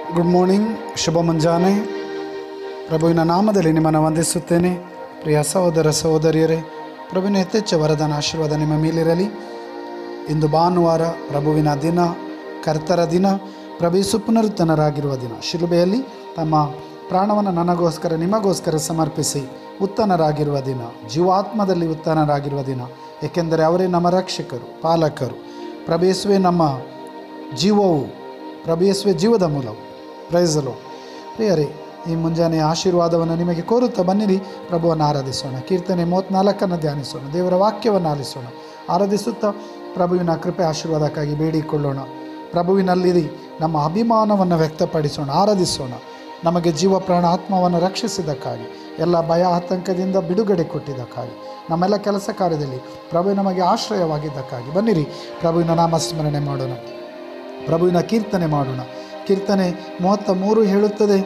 good morning ಶುಭ ಮುಂಜಾನೆ ಪ್ರಭುವಿನ ನಾಮದಲ್ಲಿ ನಿಮ್ಮನ್ನು ವಂದಿಸುತ್ತೇನೆ ಪ್ರಿಯ ಸಹೋದರ ಸಹೋದರಿಯರೇ ಪ್ರಭುವಿನ ಯಥೇಚ್ಛ ವರದಾನ ಆಶೀರ್ವಾದ ನಿಮ್ಮ ಮೇಲಿರಲಿ ಇಂದು ಭಾನುವಾರ ಪ್ರಭುವಿನ ದಿನ ಕರ್ತರ ದಿನ ಪ್ರಭು ಪುನರುತ್ತನರಾಗಿರುವ ದಿನ ಶಿಲುಬೆಯಲ್ಲಿ ತಮ್ಮ ಪ್ರಾಣವನ್ನು ನನಗೋಸ್ಕರ ನಿಮಗೋಸ್ಕರ ಸಮರ್ಪಿಸಿ ಉತ್ತನರಾಗಿರುವ ದಿನ ಜೀವಾತ್ಮದಲ್ಲಿ ಉತ್ತನರಾಗಿರುವ ದಿನ ಏಕೆಂದರೆ ಅವರೇ ನಮ್ಮ ರಕ್ಷಕರು ಪಾಲಕರು ಪ್ರಭೇಸುವೆ ನಮ್ಮ ಜೀವವು ಪ್ರಭೇಸುವೆ ಜೀವದ ಮೂಲವು ಪ್ರೈಸಲು ಪ್ರಿಯರೇ ಈ ಮುಂಜಾನೆ ಆಶೀರ್ವಾದವನ್ನು ನಿಮಗೆ ಕೋರುತ್ತಾ ಬನ್ನಿರಿ ಪ್ರಭುವನ್ನು ಆರಾಧಿಸೋಣ ಕೀರ್ತನೆ ಮೂವತ್ತ್ನಾಲ್ಕನ್ನು ಧ್ಯಾನಿಸೋಣ ದೇವರ ವಾಕ್ಯವನ್ನು ಆಲಿಸೋಣ ಆರಾಧಿಸುತ್ತಾ ಪ್ರಭುವಿನ ಕೃಪೆ ಆಶೀರ್ವಾದಕ್ಕಾಗಿ ಬೇಡಿಕೊಳ್ಳೋಣ ಪ್ರಭುವಿನಲ್ಲಿ ನಮ್ಮ ಅಭಿಮಾನವನ್ನು ವ್ಯಕ್ತಪಡಿಸೋಣ ಆರಾಧಿಸೋಣ ನಮಗೆ ಜೀವ ಪ್ರಾಣ ಆತ್ಮವನ್ನು ರಕ್ಷಿಸಿದ್ದಕ್ಕಾಗಿ ಎಲ್ಲ ಭಯ ಆತಂಕದಿಂದ ಬಿಡುಗಡೆ ಕೊಟ್ಟಿದ್ದಕ್ಕಾಗಿ ನಮ್ಮೆಲ್ಲ ಕೆಲಸ ಕಾರ್ಯದಲ್ಲಿ ಪ್ರಭು ನಮಗೆ ಆಶ್ರಯವಾಗಿದ್ದಕ್ಕಾಗಿ ಬನ್ನಿರಿ ಪ್ರಭುವಿನ ನಾಮಸ್ಮರಣೆ ಮಾಡೋಣ ಪ್ರಭುವಿನ ಕೀರ್ತನೆ ಮಾಡೋಣ ಕೀರ್ತನೆ ಮೂವತ್ತ ಮೂರು ಹೇಳುತ್ತದೆ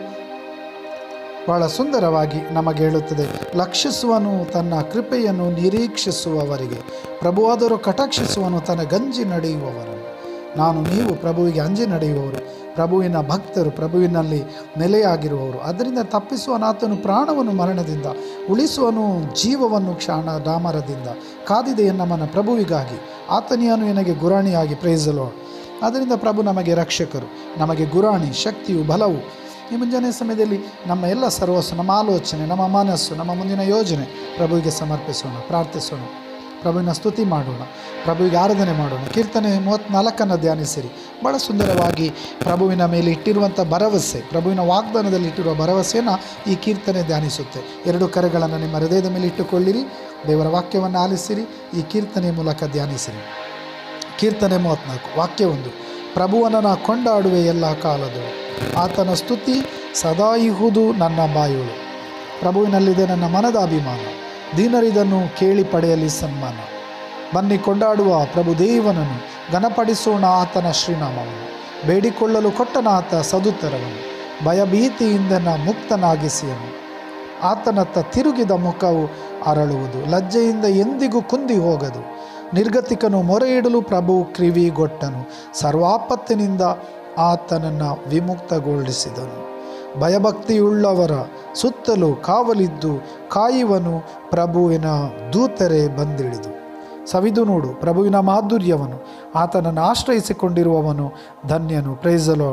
ಬಹಳ ಸುಂದರವಾಗಿ ನಮಗೆ ಹೇಳುತ್ತದೆ ಲಕ್ಷಿಸುವನು ತನ್ನ ಕೃಪೆಯನ್ನು ನಿರೀಕ್ಷಿಸುವವರಿಗೆ ಪ್ರಭುವಾದರೂ ಕಟಾಕ್ಷಿಸುವನು ತನ್ನ ಗಂಜಿ ನಡೆಯುವವರನ್ನು ನಾನು ನೀವು ಪ್ರಭುವಿಗೆ ಅಂಜಿ ನಡೆಯುವವರು ಪ್ರಭುವಿನ ಭಕ್ತರು ಪ್ರಭುವಿನಲ್ಲಿ ನೆಲೆಯಾಗಿರುವವರು ಅದರಿಂದ ತಪ್ಪಿಸುವನಾತನು ಪ್ರಾಣವನ್ನು ಮರಣದಿಂದ ಉಳಿಸುವನು ಜೀವವನ್ನು ಕ್ಷಾಣ ಡಾಮರದಿಂದ ಕಾದಿದೆಯ ನಮ್ಮನ ಪ್ರಭುವಿಗಾಗಿ ಆತನಿಯನು ನನಗೆ ಗುರಾಣಿಯಾಗಿ ಪ್ರೈಸಲೋ ಅದರಿಂದ ಪ್ರಭು ನಮಗೆ ರಕ್ಷಕರು ನಮಗೆ ಗುರಾಣಿ ಶಕ್ತಿಯು ಬಲವು ಈ ಮುಂಜಾನೆ ಸಮಯದಲ್ಲಿ ನಮ್ಮ ಎಲ್ಲ ಸರ್ವಸ್ಸು ನಮ್ಮ ಆಲೋಚನೆ ನಮ್ಮ ಮನಸ್ಸು ನಮ್ಮ ಮುಂದಿನ ಯೋಜನೆ ಪ್ರಭುವಿಗೆ ಸಮರ್ಪಿಸೋಣ ಪ್ರಾರ್ಥಿಸೋಣ ಪ್ರಭುವಿನ ಸ್ತುತಿ ಮಾಡೋಣ ಪ್ರಭುವಿಗೆ ಆರಾಧನೆ ಮಾಡೋಣ ಕೀರ್ತನೆ ಮೂವತ್ತ್ನಾಲ್ಕನ್ನು ಧ್ಯಾನಿಸಿರಿ ಭಾಳ ಸುಂದರವಾಗಿ ಪ್ರಭುವಿನ ಮೇಲೆ ಇಟ್ಟಿರುವಂಥ ಭರವಸೆ ಪ್ರಭುವಿನ ವಾಗ್ದಾನದಲ್ಲಿ ಇಟ್ಟಿರುವ ಭರವಸೆಯನ್ನು ಈ ಕೀರ್ತನೆ ಧ್ಯಾನಿಸುತ್ತೆ ಎರಡು ಕರೆಗಳನ್ನು ನಿಮ್ಮ ಹೃದಯದ ಮೇಲೆ ಇಟ್ಟುಕೊಳ್ಳಿರಿ ದೇವರ ವಾಕ್ಯವನ್ನು ಆಲಿಸಿರಿ ಈ ಕೀರ್ತನೆಯ ಮೂಲಕ ಧ್ಯಾನಿಸಿರಿ ಕೀರ್ತನೆ ಮೂವತ್ತ್ನಾಲ್ಕು ವಾಕ್ಯ ಒಂದು ಪ್ರಭುವನ್ನು ನಾ ಕೊಂಡಾಡುವೆ ಎಲ್ಲ ಕಾಲದಳು ಆತನ ಸ್ತುತಿ ಸದಾ ಇಹುದು ನನ್ನ ಬಾಯುಳು ಪ್ರಭುವಿನಲ್ಲಿದೆ ನನ್ನ ಮನದ ಅಭಿಮಾನ ದೀನರಿದನ್ನು ಕೇಳಿ ಪಡೆಯಲಿ ಸನ್ಮಾನ ಬನ್ನಿ ಕೊಂಡಾಡುವ ಪ್ರಭು ದೇವನನ್ನು ಘನಪಡಿಸೋಣ ಆತನ ಶ್ರೀನಾಮವನ್ನು ಬೇಡಿಕೊಳ್ಳಲು ಕೊಟ್ಟನ ಆತ ಸದುತ್ತರವನ್ನು ಭಯಭೀತಿಯಿಂದ ನ ಮುಕ್ತನಾಗಿಸಿಯನು ಆತನತ್ತ ತಿರುಗಿದ ಮುಖವು ಅರಳುವುದು ಲಜ್ಜೆಯಿಂದ ಎಂದಿಗೂ ಕುಂದಿ ಹೋಗದು ನಿರ್ಗತಿಕನು ಮೊರೆ ಇಡಲು ಪ್ರಭು ಕ್ರಿವಿಗೊಟ್ಟನು ಸರ್ವಾಪತ್ತಿನಿಂದ ಆತನನ್ನು ವಿಮುಕ್ತಗೊಳಿಸಿದನು ಭಯಭಕ್ತಿಯುಳ್ಳವರ ಸುತ್ತಲೂ ಕಾವಲಿದ್ದು ಕಾಯುವನು ಪ್ರಭುವಿನ ದೂತರೆ ಬಂದಿಳಿದು ಸವಿದು ನೋಡು ಪ್ರಭುವಿನ ಮಾಧುರ್ಯವನ್ನು ಆತನನ್ನು ಆಶ್ರಯಿಸಿಕೊಂಡಿರುವವನು ಧನ್ಯನು ಪ್ರೈಸಲೋ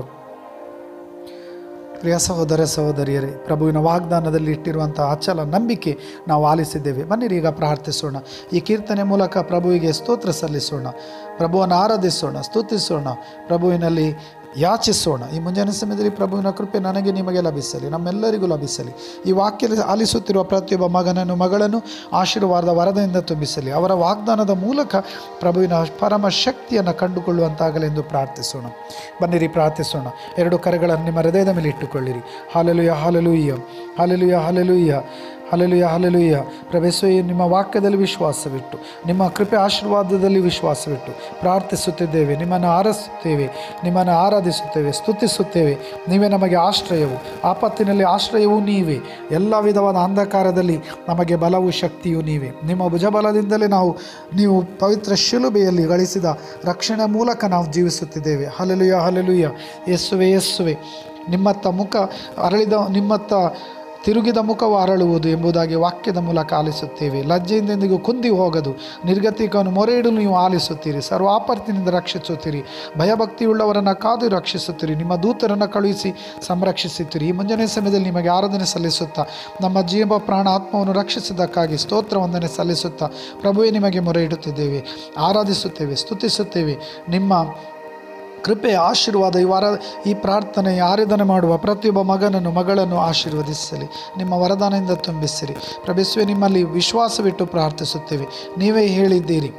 ಪ್ರಿಯ ಸಹೋದರ ಸಹೋದರಿಯರೇ ಪ್ರಭುವಿನ ವಾಗ್ದಾನದಲ್ಲಿ ಇಟ್ಟಿರುವಂಥ ಅಚಲ ನಂಬಿಕೆ ನಾವು ಆಲಿಸಿದ್ದೇವೆ ಬನ್ನಿರಿ ಈಗ ಪ್ರಾರ್ಥಿಸೋಣ ಈ ಕೀರ್ತನೆ ಮೂಲಕ ಪ್ರಭುವಿಗೆ ಸ್ತೋತ್ರ ಸಲ್ಲಿಸೋಣ ಪ್ರಭುವನ್ನು ಆರಾಧಿಸೋಣ ಸ್ತುತಿಸೋಣ ಪ್ರಭುವಿನಲ್ಲಿ ಯಾಚಿಸೋಣ ಈ ಮುಂಜಾನೆ ಸಮಯದಲ್ಲಿ ಪ್ರಭುವಿನ ಕೃಪೆ ನನಗೆ ನಿಮಗೆ ಲಭಿಸಲಿ ನಮ್ಮೆಲ್ಲರಿಗೂ ಲಭಿಸಲಿ ಈ ವಾಕ್ಯ ಆಲಿಸುತ್ತಿರುವ ಪ್ರತಿಯೊಬ್ಬ ಮಗನನ್ನು ಮಗಳನ್ನು ಆಶೀರ್ವಾದ ವರದದಿಂದ ತುಂಬಿಸಲಿ ಅವರ ವಾಗ್ದಾನದ ಮೂಲಕ ಪ್ರಭುವಿನ ಪರಮ ಶಕ್ತಿಯನ್ನು ಕಂಡುಕೊಳ್ಳುವಂತಾಗಲೆಂದು ಪ್ರಾರ್ಥಿಸೋಣ ಬನ್ನಿರಿ ಪ್ರಾರ್ಥಿಸೋಣ ಎರಡು ಕರೆಗಳನ್ನು ನಿಮ್ಮ ಹೃದಯದ ಮೇಲೆ ಇಟ್ಟುಕೊಳ್ಳಿರಿ hallelujah hallelujah hallelujah hallelujah hallelujah hallelujah ಪ್ರವೇಶವೇ ನಿಮ್ಮ ವಾಕ್ಯದಲ್ಲಿ ವಿಶ್ವಾಸವಿಟ್ಟು ನಿಮ್ಮ ಕೃಪೆ ಆಶೀರ್ವಾದದಲ್ಲಿ ವಿಶ್ವಾಸವಿಟ್ಟು ಪ್ರಾರ್ಥಿಸುತ್ತಿದ್ದೇವೆ ನಿಮ್ಮನ್ನು ಆರಿಸುತ್ತೇವೆ ನಿಮ್ಮನ್ನು ಆರಾಧಿಸುತ್ತೇವೆ ಸ್ತುತಿಸುತ್ತೇವೆ ನೀವೇ ನಮಗೆ ಆಶ್ರಯವು ಆಪತ್ತಿನಲ್ಲಿ ಆಶ್ರಯವೂ ನೀವೇ ಎಲ್ಲ ವಿಧವಾದ ಅಂಧಕಾರದಲ್ಲಿ ನಮಗೆ ಬಲವು ಶಕ್ತಿಯೂ ನೀವೇ ನಿಮ್ಮ ಭುಜಬಲದಿಂದಲೇ ನಾವು ನೀವು ಪವಿತ್ರ ಶಿಲುಬೆಯಲ್ಲಿ ಗಳಿಸಿದ ರಕ್ಷಣೆ ಮೂಲಕ ನಾವು ಜೀವಿಸುತ್ತಿದ್ದೇವೆ ಹಲಲುಯ ಹಲಲುಯ ಯಸ್ಸುವೆ ಯಸ್ಸುವೆ ನಿಮ್ಮತ್ತ ಮುಖ ಅರಳಿದ ನಿಮ್ಮತ್ತ ತಿರುಗಿದ ಮುಖವು ಅರಳುವುದು ಎಂಬುದಾಗಿ ವಾಕ್ಯದ ಮೂಲಕ ಆಲಿಸುತ್ತೇವೆ ಲಜ್ಜೆಯಿಂದ ಎಂದಿಗೂ ಕುಂದಿ ಹೋಗದು ನಿರ್ಗತಿಕವನ್ನು ಮೊರೆ ಇಡಲು ನೀವು ಆಲಿಸುತ್ತೀರಿ ಸರ್ವಾಪತ್ತಿನಿಂದ ರಕ್ಷಿಸುತ್ತೀರಿ ಭಯಭಕ್ತಿಯುಳ್ಳವರನ್ನು ಕಾದು ರಕ್ಷಿಸುತ್ತೀರಿ ನಿಮ್ಮ ದೂತರನ್ನು ಕಳುಹಿಸಿ ಸಂರಕ್ಷಿಸುತ್ತೀರಿ ಈ ಮುಂಜಾನೆ ಸಮಯದಲ್ಲಿ ನಿಮಗೆ ಆರಾಧನೆ ಸಲ್ಲಿಸುತ್ತಾ ನಮ್ಮ ಜೀವ ಪ್ರಾಣ ಆತ್ಮವನ್ನು ರಕ್ಷಿಸಿದ್ದಕ್ಕಾಗಿ ಸ್ತೋತ್ರ ವಂದನೆ ಸಲ್ಲಿಸುತ್ತಾ ಪ್ರಭುವೇ ನಿಮಗೆ ಮೊರೆ ಇಡುತ್ತಿದ್ದೇವೆ ಆರಾಧಿಸುತ್ತೇವೆ ಸ್ತುತಿಸುತ್ತೇವೆ ನಿಮ್ಮ ಕೃಪೆ ಆಶೀರ್ವಾದ ಈ ವಾರ ಈ ಪ್ರಾರ್ಥನೆ ಆರಾಧನೆ ಮಾಡುವ ಪ್ರತಿಯೊಬ್ಬ ಮಗನನ್ನು ಮಗಳನ್ನು ಆಶೀರ್ವದಿಸಲಿ ನಿಮ್ಮ ವರದಾನದಿಂದ ತುಂಬಿಸಿರಿ ಪ್ರಭೇಸುವೆ ನಿಮ್ಮಲ್ಲಿ ವಿಶ್ವಾಸವಿಟ್ಟು ಪ್ರಾರ್ಥಿಸುತ್ತೇವೆ ನೀವೇ ಹೇಳಿದ್ದೀರಿ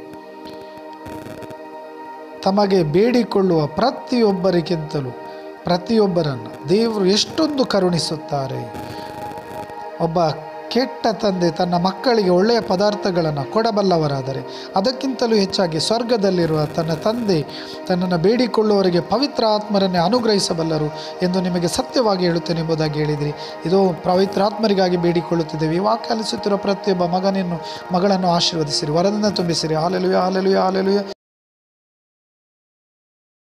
ತಮಗೆ ಬೇಡಿಕೊಳ್ಳುವ ಪ್ರತಿಯೊಬ್ಬರಿಗಿಂತಲೂ ಪ್ರತಿಯೊಬ್ಬರನ್ನು ದೇವರು ಎಷ್ಟೊಂದು ಕರುಣಿಸುತ್ತಾರೆ ಒಬ್ಬ ಕೆಟ್ಟ ತಂದೆ ತನ್ನ ಮಕ್ಕಳಿಗೆ ಒಳ್ಳೆಯ ಪದಾರ್ಥಗಳನ್ನು ಕೊಡಬಲ್ಲವರಾದರೆ ಅದಕ್ಕಿಂತಲೂ ಹೆಚ್ಚಾಗಿ ಸ್ವರ್ಗದಲ್ಲಿರುವ ತನ್ನ ತಂದೆ ತನ್ನನ್ನು ಬೇಡಿಕೊಳ್ಳುವವರಿಗೆ ಪವಿತ್ರ ಆತ್ಮರನ್ನೇ ಅನುಗ್ರಹಿಸಬಲ್ಲರು ಎಂದು ನಿಮಗೆ ಸತ್ಯವಾಗಿ ಹೇಳುತ್ತೇನೆ ಎಂಬುದಾಗಿ ಹೇಳಿದಿರಿ ಇದು ಪವಿತ್ರ ಆತ್ಮರಿಗಾಗಿ ಬೇಡಿಕೊಳ್ಳುತ್ತಿದ್ದೇವೆ ಈ ವಾಕ್ಯ ಆಲಿಸುತ್ತಿರುವ ಪ್ರತಿಯೊಬ್ಬ ಮಗನನ್ನು ಮಗಳನ್ನು ಆಶೀರ್ವದಿಸಿರಿ ವರದಿಂದ ತುಂಬಿಸಿರಿ ಹಾಲೆಲುಯ ಹಾಲೆಲುಯ ಹಾಲೆಲುಯ